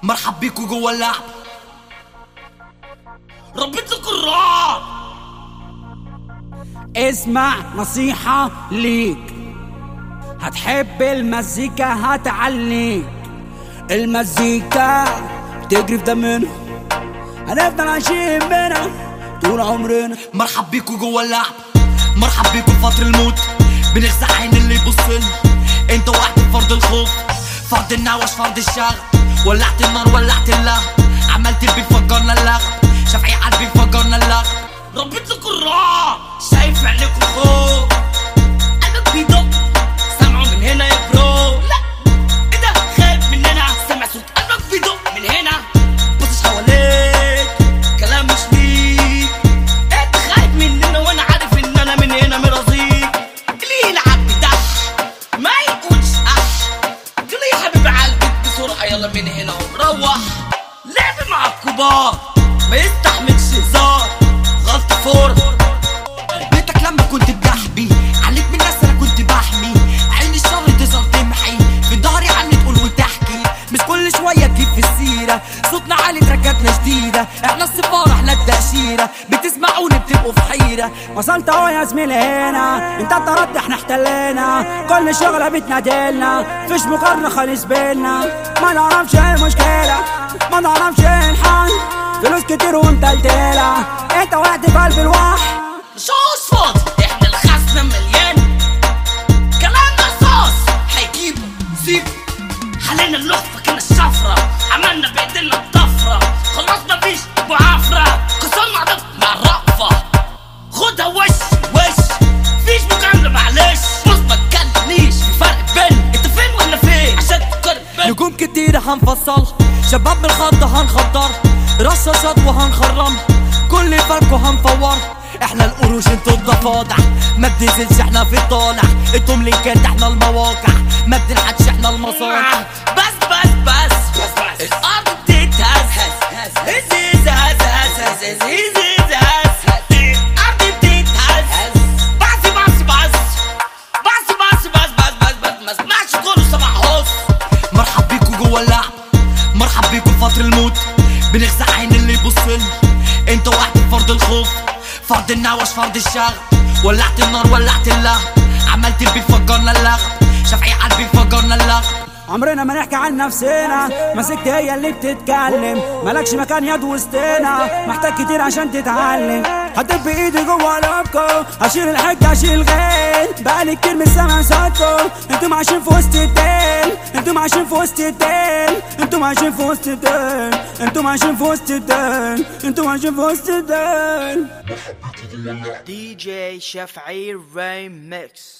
مرحب بيكو جوا اللعب ربيت لكم الرعب اسمع نصيحة ليك هتحب المزيكا هتعليك المزيكا بتجري في دمنا هنفضل عايشين بينا طول عمرنا مرحب بيكو جوا اللعب مرحب بيكو في فتر الموت بنغزى عين اللي يبصلنا انت واحد فرض الخوف فرض النوش فرض الشغب ولعت النار ولعت اللهب عملت البيت فجرنا اللغب شافعي قلبي فجرنا اللغب ربيت لكم الرعب شايف عينيكم خوف قلبك بيدق سامعه من هنا يا برو لا ايه ده خايف مننا سامع صوت قلبك بيدق من هنا بصش حواليك كلام مش ليك انت خايف مننا وانا عارف ان انا من هنا مرضيك اللي يلعب بدح ما يقولش اح قولي يا حبيبي عالبيت بسرعه يلا من هنا وروح لعب مع الكبار ما يستحملش هزار غلط فور بيتك لما كنت بجحبي عليك من الناس انا كنت بحمي عين الشر تظهر تمحي في ظهري عني تقول وتحكي مش كل شوية تجيب في السيرة صوتنا عالي تركاتنا شديدة احنا السفارة احنا التأشيرة بتسمعوني بتبقوا في حيرة وصلت اهو يا زميلي هنا انت طردت احنا احتلينا كل شغلة بتنادلنا فيش مقارنة خالص بينا ما نعرفش ايه المشكلة ما نعرفش ايه الحل فلوس كتير ومتلتلة انت وقعت في قلب الوحش شوش فاضي احنا الخزنة مليان كلام رصاص هيجيبه سيبه حلينا اللحفة كنا الشفرة عملنا بايدينا الطفرة خلاص مفيش معافرة كسرنا عدد مع الرأفة خدها وش وش فيش مجاملة معلش بص ما تكلمنيش في فرق بين انت فين وانا فين عشان تقارن بين نجوم كتير هنفصل شباب من الخط هنخضر رصاصات وهنخرم كل فرق هنفور احنا القروش انتوا الضفادع ما بننزلش احنا في الطالع انتم لينكات احنا المواقع ما بنلحقش احنا المصانع بس بس بس الارض بتتهز هز هز هز هز هز هز هز هز هز الارض بتتهز بس بس بس بس بس بس بس بس بس ما اسمعش كله سمع هوس مرحب بيكو جوا اللعب مرحب بيكو في فتر الموت بنغزى عين اللي يبصلنا انت واحد فرض الخوف فرض النوش فرض الشغب ولعت النار ولعت اللهب عملت البيت فجرنا اللغب شافعي قلبي فجرنا اللغب عمرنا ما نحكي عن نفسنا مسكت هي اللي بتتكلم مالكش مكان يد وسطنا محتاج كتير عشان تتعلم هدب بايدي جوه لابكو هشيل الحج هشيل الغيل بقالي كتير من سامع صوتكو انتم عايشين في وسط الديل انتم عايشين في وسط الديل انتم عايشين في وسط الديل انتم عايشين في وسط الديل انتم عايشين في وسط الديل DJ Chef Remix